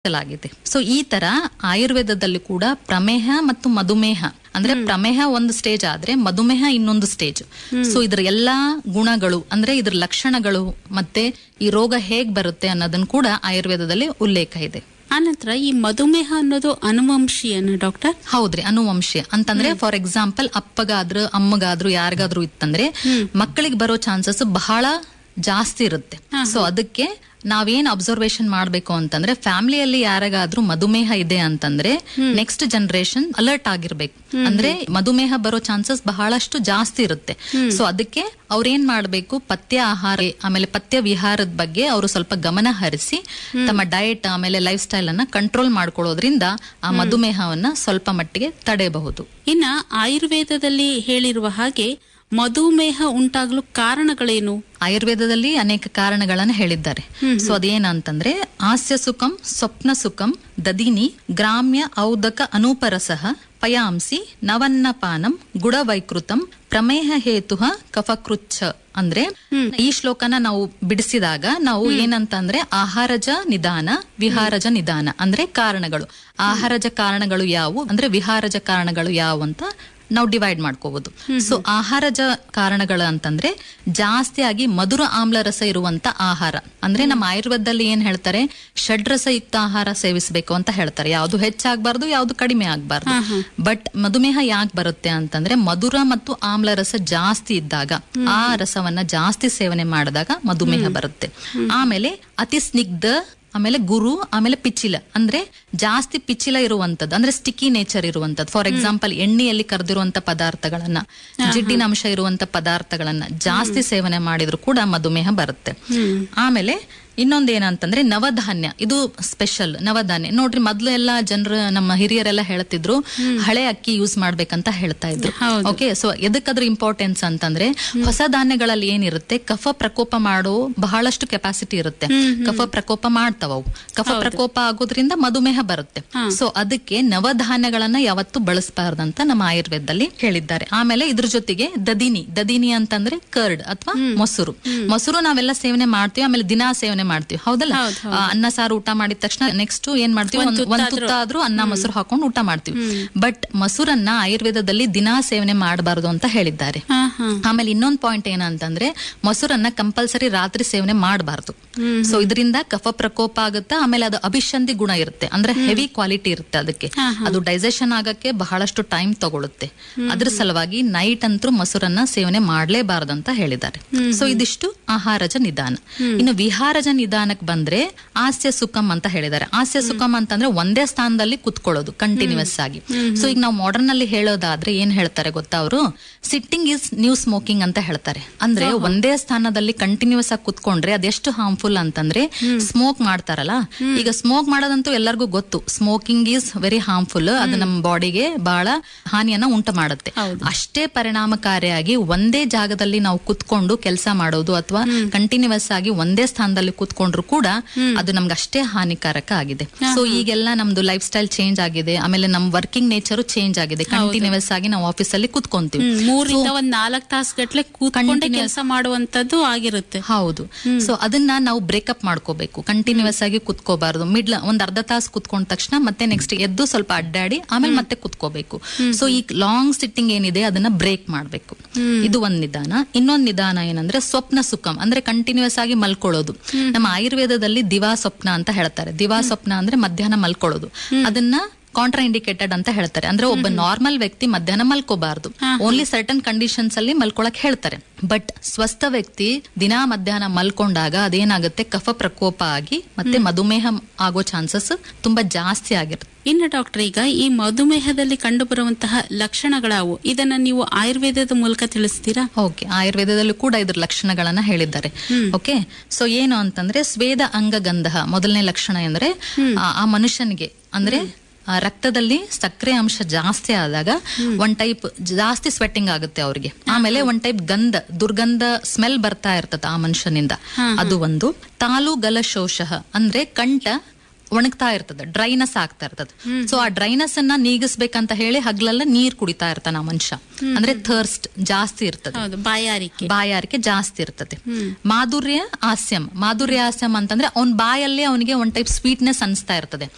ಲಾಗಿದೆ so ಈ ತರ ಆಯುರ್ವೇದದಲ್ಲಿ ಕೂಡ ಪ್ರಮೇಹ ಮತ್ತು ಮಧುಮೇಹ ಅಂದ್ರೆ ಪ್ರಮೇಹ ಒಂದು ಸ್ಟೇಜ್ ಆದ್ರೆ ಮಧುಮೇಹ ಇನ್ನೊಂದು ಸ್ಟೇಜ್ ಸೊ ಇದ್ರ ಎಲ್ಲಾ ಗುಣಗಳು ಅಂದ್ರೆ ಇದ್ರ ಲಕ್ಷಣಗಳು ಮತ್ತೆ ಈ ರೋಗ ಹೇಗ್ ಬರುತ್ತೆ ಅನ್ನೋದನ್ನ ಕೂಡ ಆಯುರ್ವೇದದಲ್ಲಿ ಉಲ್ಲೇಖ ಇದೆ ಆನಂತರ ಈ ಮಧುಮೇಹ ಅನ್ನೋದು ಅನುವಂಶೀಯನ ಡಾಕ್ಟರ್ ಹೌದ್ರಿ ಅನುವಂಶೀಯ ಅಂತಂದ್ರೆ ಫಾರ್ ಎಕ್ಸಾಂಪಲ್ ಅಪ್ಪಗಾದ್ರು ಅಮ್ಮಗಾದ್ರು ಯಾರಿಗಾದ್ರೂ ಇತ್ತಂದ್ರೆ ಮಕ್ಕಳಿಗೆ ಬರೋ ಚಾನ್ಸಸ್ ಬಹಳ ಜಾಸ್ತಿ ಇರುತ್ತೆ ಸೊ ಅದಕ್ಕೆ ನಾವೇನ್ ಅಬ್ಸರ್ವೇಷನ್ ಮಾಡ್ಬೇಕು ಅಂತಂದ್ರೆ ಫ್ಯಾಮಿಲಿಯಲ್ಲಿ ಯಾರಿಗಾದ್ರೂ ಮಧುಮೇಹ ಇದೆ ಅಂತಂದ್ರೆ ನೆಕ್ಸ್ಟ್ ಜನರೇಷನ್ ಅಲರ್ಟ್ ಆಗಿರ್ಬೇಕು ಅಂದ್ರೆ ಮಧುಮೇಹ ಬರೋ ಚಾನ್ಸಸ್ ಬಹಳಷ್ಟು ಜಾಸ್ತಿ ಇರುತ್ತೆ ಸೊ ಅದಕ್ಕೆ ಅವ್ರೇನ್ ಮಾಡ್ಬೇಕು ಪಥ್ಯ ಆಹಾರ ಆಮೇಲೆ ಪಥ್ಯ ವಿಹಾರದ ಬಗ್ಗೆ ಅವರು ಸ್ವಲ್ಪ ಗಮನ ಹರಿಸಿ ತಮ್ಮ ಡಯಟ್ ಆಮೇಲೆ ಲೈಫ್ ಸ್ಟೈಲ್ ಅನ್ನ ಕಂಟ್ರೋಲ್ ಮಾಡ್ಕೊಳ್ಳೋದ್ರಿಂದ ಆ ಮಧುಮೇಹವನ್ನ ಸ್ವಲ್ಪ ಮಟ್ಟಿಗೆ ತಡೆಯಬಹುದು ಇನ್ನ ಆಯುರ್ವೇದದಲ್ಲಿ ಹೇಳಿರುವ ಹಾಗೆ ಮಧುಮೇಹ ಉಂಟಾಗಲು ಕಾರಣಗಳೇನು ಆಯುರ್ವೇದದಲ್ಲಿ ಅನೇಕ ಕಾರಣಗಳನ್ನ ಹೇಳಿದ್ದಾರೆ ಸೊ ಅದೇನಂತಂದ್ರೆ ಹಾಸ್ಯ ಸುಖಂ ಸ್ವಪ್ನ ಸುಖಂ ದದಿನಿ ಗ್ರಾಮ್ಯ ಔದಕ ಅನೂಪರಸಃ ಪಯಾಂಸಿ ನವನ್ನಪಾನಂ ಗುಡವೈಕೃತಂ ಪ್ರಮೇಹ ಹೇತು ಕಫಕೃಚ್ಛ ಅಂದ್ರೆ ಈ ಶ್ಲೋಕನ ನಾವು ಬಿಡಿಸಿದಾಗ ನಾವು ಏನಂತಂದ್ರೆ ಆಹಾರಜ ನಿಧಾನ ವಿಹಾರಜ ನಿಧಾನ ಅಂದ್ರೆ ಕಾರಣಗಳು ಆಹಾರಜ ಕಾರಣಗಳು ಯಾವುವು ಅಂದ್ರೆ ವಿಹಾರಜ ಕಾರಣಗಳು ಯಾವುವು ಅಂತ ನಾವು ಡಿವೈಡ್ ಮಾಡ್ಕೋಬಹುದು ಸೊ ಆಹಾರಜ ಕಾರಣಗಳು ಅಂತಂದ್ರೆ ಜಾಸ್ತಿಯಾಗಿ ಮಧುರ ಆಮ್ಲ ರಸ ಇರುವಂತ ಆಹಾರ ಅಂದ್ರೆ ನಮ್ಮ ಆಯುರ್ವೇದದಲ್ಲಿ ಏನ್ ಹೇಳ್ತಾರೆ ಷಡ್ರಸಯುಕ್ತ ಆಹಾರ ಸೇವಿಸಬೇಕು ಅಂತ ಹೇಳ್ತಾರೆ ಯಾವ್ದು ಹೆಚ್ಚಾಗಬಾರ್ದು ಯಾವ್ದು ಕಡಿಮೆ ಆಗ್ಬಾರ್ದು ಬಟ್ ಮಧುಮೇಹ ಯಾಕೆ ಬರುತ್ತೆ ಅಂತಂದ್ರೆ ಮಧುರ ಮತ್ತು ಆಮ್ಲ ರಸ ಜಾಸ್ತಿ ಇದ್ದಾಗ ಆ ರಸವನ್ನ ಜಾಸ್ತಿ ಸೇವನೆ ಮಾಡಿದಾಗ ಮಧುಮೇಹ ಬರುತ್ತೆ ಆಮೇಲೆ ಅತಿ ಸ್ನಿಗ್ಧ ಆಮೇಲೆ ಗುರು ಆಮೇಲೆ ಪಿಚ್ಚಿಲ ಅಂದ್ರೆ ಜಾಸ್ತಿ ಪಿಚ್ಚಿಲ ಇರುವಂತದ್ದು ಅಂದ್ರೆ ಸ್ಟಿಕ್ಕಿ ನೇಚರ್ ಇರುವಂತದ್ದು ಫಾರ್ ಎಕ್ಸಾಂಪಲ್ ಎಣ್ಣೆಯಲ್ಲಿ ಕರೆದಿರುವಂತ ಪದಾರ್ಥಗಳನ್ನ ಜಿಡ್ಡಿನ ಅಂಶ ಇರುವಂತ ಪದಾರ್ಥಗಳನ್ನ ಜಾಸ್ತಿ ಸೇವನೆ ಮಾಡಿದ್ರು ಕೂಡ ಮಧುಮೇಹ ಬರುತ್ತೆ ಆಮೇಲೆ ಇನ್ನೊಂದೇನಂತಂದ್ರೆ ನವಧಾನ್ಯ ಇದು ಸ್ಪೆಷಲ್ ನವಧಾನ್ಯ ನೋಡ್ರಿ ಮೊದ್ಲು ಎಲ್ಲ ಜನರು ನಮ್ಮ ಹಿರಿಯರೆಲ್ಲ ಹೇಳ್ತಿದ್ರು ಹಳೆ ಅಕ್ಕಿ ಯೂಸ್ ಮಾಡ್ಬೇಕಂತ ಹೇಳ್ತಾ ಇದ್ರು ಓಕೆ ಸೊ ಎದಕ್ಕದ್ರ ಇಂಪಾರ್ಟೆನ್ಸ್ ಅಂತಂದ್ರೆ ಹೊಸ ಧಾನ್ಯಗಳಲ್ಲಿ ಏನಿರುತ್ತೆ ಕಫ ಪ್ರಕೋಪ ಮಾಡೋ ಬಹಳಷ್ಟು ಕೆಪಾಸಿಟಿ ಇರುತ್ತೆ ಕಫ ಪ್ರಕೋಪ ಮಾಡ್ತಾವ ಅವು ಕಫ ಪ್ರಕೋಪ ಆಗೋದ್ರಿಂದ ಮಧುಮೇಹ ಬರುತ್ತೆ ಸೊ ಅದಕ್ಕೆ ನವಧಾನ್ಯಗಳನ್ನ ಯಾವತ್ತು ಬಳಸಬಾರ್ದಂತ ನಮ್ಮ ಆಯುರ್ವೇದದಲ್ಲಿ ಹೇಳಿದ್ದಾರೆ ಆಮೇಲೆ ಇದ್ರ ಜೊತೆಗೆ ದದಿನಿ ದದಿನಿ ಅಂತಂದ್ರೆ ಕರ್ಡ್ ಅಥವಾ ಮೊಸರು ಮೊಸರು ನಾವೆಲ್ಲ ಸೇವನೆ ಮಾಡ್ತೀವಿ ಆಮೇಲೆ ದಿನಾ ಸೇವನೆ ಮಾಡ್ತೀವಿ ಹೌದಲ್ಲ ಆ, ಅನ್ನ ಸಾರು ಊಟ ಮಾಡಿದ ತಕ್ಷಣ ನೆಕ್ಸ್ಟ್ ಏನ್ ಮಾಡ್ತೀವಿ ಒಂದ್ ಒಂದ್ ತುತ್ತ ಆದ್ರೂ ಅನ್ನ ಮೊಸರು ಹಾಕೊಂಡು ಊಟ ಮಾಡ್ತೀವಿ ಬಟ್ ಮೊಸರನ್ನ ಆಯುರ್ವೇದದಲ್ಲಿ ದಿನಾ ಸೇವನೆ ಮಾಡಬಾರದು ಅಂತ ಹೇಳಿದ್ದಾರೆ ಹಾ ಹಾ ಆಮೇಲೆ ಇನ್ನೊಂದ್ ಪಾಯಿಂಟ್ ಏನಂತಂದ್ರೆ ಮೊಸರನ್ನ ಕಂಪಲ್ಸರಿ ರಾತ್ರಿ ಸೇವನೆ ಮಾಡಬಾರ್ದು ಸೊ ಇದರಿಂದ ಕಫ ಪ್ರಕೋಪ ಆಗುತ್ತೆ ಆಮೇಲೆ ಅದು ಅಭಿಷಂಧಿ ಗುಣ ಇರುತ್ತೆ ಅಂದ್ರೆ ಹೆವಿ ಕ್ವಾಲಿಟಿ ಇರುತ್ತೆ ಅದಕ್ಕೆ ಅದು ಡೈಜೆಷನ್ ಆಗಕ್ಕೆ ಬಹಳಷ್ಟು ಟೈಮ್ ತಗೊಳುತ್ತೆ ಅದ್ರ ಸಲುವಾಗಿ ನೈಟ್ ಅಂತೂ ಮೊಸರನ್ನ ಸೇವನೆ ಮಾಡ್ಲೇಬಾರ್ದು ಅಂತ ಹೇಳಿದ್ದಾರೆ ಸೊ ಇದಿಷ್ಟು ಆಹಾರಜ ನಿಧಾನ ಇನ್ನು ವಿಹಾರಜ ನಿಧಾನಕ್ಕೆ ಬಂದ್ರೆ ಹಾಸ್ಯ ಸುಖಂ ಅಂತ ಹೇಳಿದ್ದಾರೆ ಹಾಸ್ಯ ಸುಖಂ ಅಂತಂದ್ರೆ ಒಂದೇ ಸ್ಥಾನದಲ್ಲಿ ಕುತ್ಕೊಳ್ಳೋದು ಕಂಟಿನ್ಯೂಸ್ ಆಗಿ ಸೊ ಈಗ ನಾವು ಮಾಡರ್ನ್ ಅಲ್ಲಿ ಹೇಳೋದಾದ್ರೆ ಏನ್ ಹೇಳ್ತಾರೆ ಗೊತ್ತಾ ಅವರು ಸಿಟ್ಟಿಂಗ್ ಇಸ್ ನ್ಯೂ ಸ್ಮೋಕಿಂಗ್ ಅಂತ ಹೇಳ್ತಾರೆ ಅಂದ್ರೆ ಒಂದೇ ಸ್ಥಾನದಲ್ಲಿ ಕಂಟಿನ್ಯೂಸ್ ಆಗಿ ಕುತ್ಕೊಂಡ್ರೆ ಅದೆಷ್ಟು ಹಾರ್ಮ್ಫುಲ್ ಅಂತಂದ್ರೆ ಸ್ಮೋಕ್ ಮಾಡ್ತಾರಲ್ಲ ಈಗ ಸ್ಮೋಕ್ ಮಾಡೋದಂತೂ ಎಲ್ಲರಿಗೂ ಗೊತ್ತು ಸ್ಮೋಕಿಂಗ್ ಈಸ್ ವೆರಿ ಹಾರ್ಮ್ಫುಲ್ ಅದು ನಮ್ಮ ಬಾಡಿಗೆ ಬಹಳ ಹಾನಿಯನ್ನ ಉಂಟು ಮಾಡುತ್ತೆ ಅಷ್ಟೇ ಪರಿಣಾಮಕಾರಿಯಾಗಿ ಒಂದೇ ಜಾಗದಲ್ಲಿ ನಾವು ಕುತ್ಕೊಂಡು ಕೆಲಸ ಮಾಡೋದು ಅಥವಾ ಕಂಟಿನ್ಯೂಸ್ ಆಗಿ ಒಂದೇ ಸ್ಥಾನದಲ್ಲಿ ಕುತ್ಕೊಂಡ್ರು ಕೂಡ ಅದು ನಮ್ಗೆ ಅಷ್ಟೇ ಹಾನಿಕಾರಕ ಆಗಿದೆ ಸೊ ಈಗೆಲ್ಲ ನಮ್ದು ಲೈಫ್ ಸ್ಟೈಲ್ ಚೇಂಜ್ ಆಗಿದೆ ಆಮೇಲೆ ನಮ್ ವರ್ಕಿಂಗ್ ನೇಚರ್ ಚೇಂಜ್ ಆಗಿದೆ ಕಂಟಿನ್ಯೂಸ್ ಆಗಿ ನಾವು ಆಫೀಸ್ ಅಲ್ಲಿ ಕುತ್ಕೊಂತೀವಿ ಹ್ಮ್, ಮೂರಿಂದ ಒಂದ್ ನಾಲ್ಕ್ ತಾಸು ಗಟ್ಲೆ ಕೂತ್ಕೊಂಡೆ ಕೆಲಸ ಮಾಡುವಂತದ್ದು ಆಗಿರುತ್ತೆ ಹೌದು ಸೊ ಅದನ್ನ ನಾವು ಬ್ರೇಕಪ್ ಮಾಡ್ಕೋಬೇಕು ಕಂಟಿನ್ಯೂಸ್ ಆಗಿ ಕುತ್ಕೋಬಾರ್ದು ಮಿಡ್ಲ್ ಒಂದ್ ಅರ್ಧ ತಾಸು ಕುತ್ಕೊಂಡ ತಕ್ಷಣ ಮತ್ತೆ ನೆಕ್ಸ್ಟ್ ಎದ್ದು ಸ್ವಲ್ಪ ಅಡ್ಡಾಡಿ ಆಮೇಲೆ ಮತ್ತೆ ಕುತ್ಕೋಬೇಕು ಸೊ ಈ ಲಾಂಗ್ ಸಿಟ್ಟಿಂಗ್ ಏನಿದೆ ಅದನ್ನ ಬ್ರೇಕ್ ಮಾಡ್ಬೇಕು ಇದು ಒಂದ್ ನಿಧಾನ ಇನ್ನೊಂದ್ ನಿಧಾನ ಏನಂದ್ರೆ ಸ್ವಪ್ನ ಸುಖಂ ಅಂದ್ರೆ ಕಂಟಿನ್ಯೂಸ್ ಆಗಿ ಮಲ್ಕೊಳ್ಳೋದು ನಮ್ಮ ಆಯುರ್ವೇದದಲ್ಲಿ ದಿವಾ ಸ್ವಪ್ನ ಅಂತ ಹೇಳ್ತಾರೆ ದಿವಾ ಸ್ವಪ್ನ ಅಂದ್ರೆ ಮಧ್ಯಾಹ್ನ ಮಲ್ಕೊಳ್ಳೋದು ಅದನ್ನ ಕಾಂಟ್ರಾ ಇಂಡಿಕೇಟೆಡ್ ಅಂತ ಹೇಳ್ತಾರೆ ಅಂದ್ರೆ ಒಬ್ಬ ನಾರ್ಮಲ್ ವ್ಯಕ್ತಿ ಮಧ್ಯಾಹ್ನ ಮಲ್ಕೋಬಾರ್ದು ಓನ್ಲಿ ಸರ್ಟನ್ ಕಂಡೀಷನ್ಸ್ ಅಲ್ಲಿ ಮಲ್ಕೊಳಕ್ ಹೇಳ್ತಾರೆ ಬಟ್ ಸ್ವಸ್ಥ ವ್ಯಕ್ತಿ ದಿನಾ ಮಧ್ಯಾಹ್ನ ಮಲ್ಕೊಂಡಾಗ ಅದೇನಾಗುತ್ತೆ ಕಫ ಪ್ರಕೋಪ ಆಗಿ ಮತ್ತೆ ಮಧುಮೇಹ ಆಗೋ ಚಾನ್ಸಸ್ ತುಂಬಾ ಜಾಸ್ತಿ ಆಗಿರುತ್ತೆ ಇನ್ನು ಡಾಕ್ಟರ್ ಈಗ ಈ ಮಧುಮೇಹದಲ್ಲಿ ಕಂಡು ಬರುವಂತಹ ಲಕ್ಷಣಗಳಾವು ಇದನ್ನ ನೀವು ಆಯುರ್ವೇದದ ಮೂಲಕ ತಿಳಿಸ್ತೀರಾ ಓಕೆ ಆಯುರ್ವೇದದಲ್ಲೂ ಕೂಡ ಇದ್ರ ಲಕ್ಷಣಗಳನ್ನ ಹೇಳಿದ್ದಾರೆ ಓಕೆ ಸೊ ಏನು ಅಂತಂದ್ರೆ ಸ್ವೇದ ಅಂಗಗಂಧ ಮೊದಲನೇ ಲಕ್ಷಣ ಅಂದ್ರೆ ಆ- ಆ ಮನುಷ್ಯನಿಗೆ ಅಂದ್ರೆ ಆ ರಕ್ತದಲ್ಲಿ ಸಕ್ಕರೆ ಅಂಶ ಜಾಸ್ತಿ ಆದಾಗ ಒಂದ್ ಟೈಪ್ ಜಾಸ್ತಿ ಸ್ವೆಟ್ಟಿಂಗ್ ಆಗುತ್ತೆ ಅವ್ರಿಗೆ ಆಮೇಲೆ ಒಂದ್ ಟೈಪ್ ಗಂಧ ದುರ್ಗಂಧ ಸ್ಮೆಲ್ ಬರ್ತಾ ಇರ್ತದ ಆ ಮನುಷ್ಯನಿಂದ ಅದು ಒಂದು ತಾಲು ಗಲಶೋಷ ಅಂದ್ರೆ ಕಂಠ ಒಣಗ್ತಾ ಇರ್ತದೆ ಡ್ರೈನೆಸ್ ಆಗ್ತಾ ಇರ್ತದೆ ಸೊ ಆ ಡ್ರೈನೆಸ್ ಅನ್ನ ನೀಗಿಸ್ಬೇಕಂತ ಹೇಳಿ ಹಗ್ಲೆಲ್ಲ ನೀರ್ ಕುಡಿತಾ ಇರ್ತಾನ ಆ ಮನುಷ್ಯ ಅಂದ್ರೆ ಥರ್ಸ್ಟ್ ಜಾಸ್ತಿ ಇರ್ತದೆ ಹೌದು ಬಾಯಾರಿಕೆ ಬಾಯಾರಿಕೆ ಜಾಸ್ತಿ ಇರ್ತದೆ ಮಾಧುರ್ಯ ಹಾಸ್ಯಂ ಮಾಧುರ್ಯ ಹಾಸ್ಯಂ ಅಂತಂದ್ರೆ ಅವ್ನ ಬಾಯಲ್ಲಿ ಅವನಿಗೆ ಒಂದ್ ಟೈಪ್ ಸ್ವೀಟ್ನೆಸ್ ಅನಿಸ್ತಾ ಇರ್ತದೆ